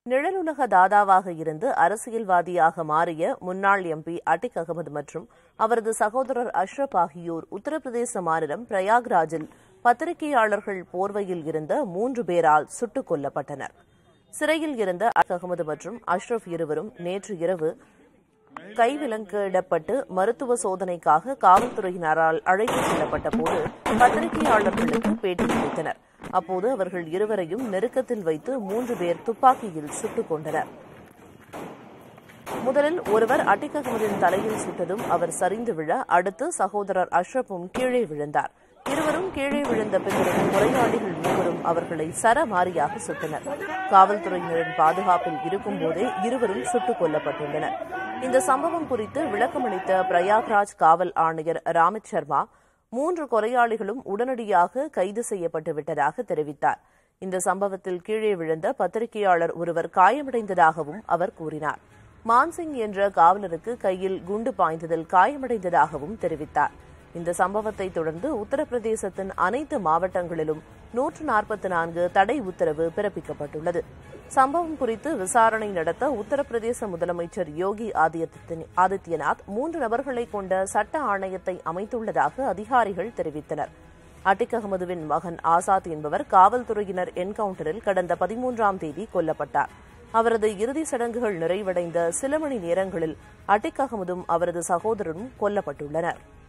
நிழலுலக தாதாவாக இருந்து அரசியல்வாதியாக மாறிய முன்னாள் எம்பி அட்டிக் அகமது மற்றும் அவரது சகோதரர் அஷ்ரப் ஆகியோர் உத்தரப்பிரதேச மாநிலம் பிரயாக்ராஜில் பத்திரிகையாளர்கள் போர்வையில் இருந்த மூன்று பேரால் சுட்டுக் கொல்லப்பட்டனர் சிறையில் இருந்த அட்டிக் அகமது மற்றும் அஷ்ரப் இருவரும் நேற்று இரவு கைவிலங்கிடப்பட்டு மருத்துவ சோதனைக்காக காவல்துறையினரால் அழைத்துச் செல்லப்பட்ட போது பத்திரிகையாளர்களுக்கு பேட்டி அளித்தனர் அப்போது அவர்கள் இருவரையும் நெருக்கத்தில் வைத்து மூன்று பேர் துப்பாக்கியில் சுட்டுக் கொண்டனர் முதலில் ஒருவர் அட்டிக் அகமதின் தலையில் சுட்டதும் அவர் சரிந்து விழ அடுத்து சகோதரர் அஷ்ரப்பும் கீழே விழுந்தார் இருவரும் கீழே விழுந்த பின்னரும் முறையாளிகள் மூவரும் அவர்களை சரமாரியாக சுட்டனர் காவல்துறையினரின் பாதுகாப்பில் இருக்கும்போதே இருவரும் சுட்டுக் கொல்லப்பட்டுள்ளனர் இந்த சம்பவம் குறித்து விளக்கமளித்த பிரயாக்ராஜ் காவல் ஆணையர் ராமித் சர்மா மூன்று கொலையாளிகளும் உடனடியாக கைது செய்யப்பட்டு விட்டதாக தெரிவித்தார் இந்த சம்பவத்தில் கீழே விழுந்த பத்திரிகையாளர் ஒருவர் காயமடைந்ததாகவும் அவர் கூறினார் மான்சிங் என்ற காவலருக்கு கையில் குண்டு பாய்ந்ததில் காயமடைந்ததாகவும் தெரிவித்தார் இந்த சம்பவத்தை தொடர்ந்து உத்தரப்பிரதேசத்தின் அனைத்து மாவட்டங்களிலும் நூற்று நாற்பத்தி நான்கு தடை உத்தரவு பிறப்பிக்கப்பட்டுள்ளது சம்பவம் குறித்து விசாரணை நடத்த உத்தரப்பிரதேச முதலமைச்சர் யோகி ஆதித்யநாத் மூன்று நபர்களை கொண்ட சட்ட ஆணையத்தை அமைத்துள்ளதாக அதிகாரிகள் தெரிவித்தனர் அட்டிக் அகமதுவின் மகன் ஆசாத் என்பவர் காவல்துறையினர் என்கவுண்டரில் கடந்த பதிமூன்றாம் தேதி கொல்லப்பட்டார் அவரது இறுதி சடங்குகள் நிறைவடைந்த சில மணி நேரங்களில் அட்டிக் அகமதும் அவரது சகோதரரும் கொல்லப்பட்டுள்ளனர்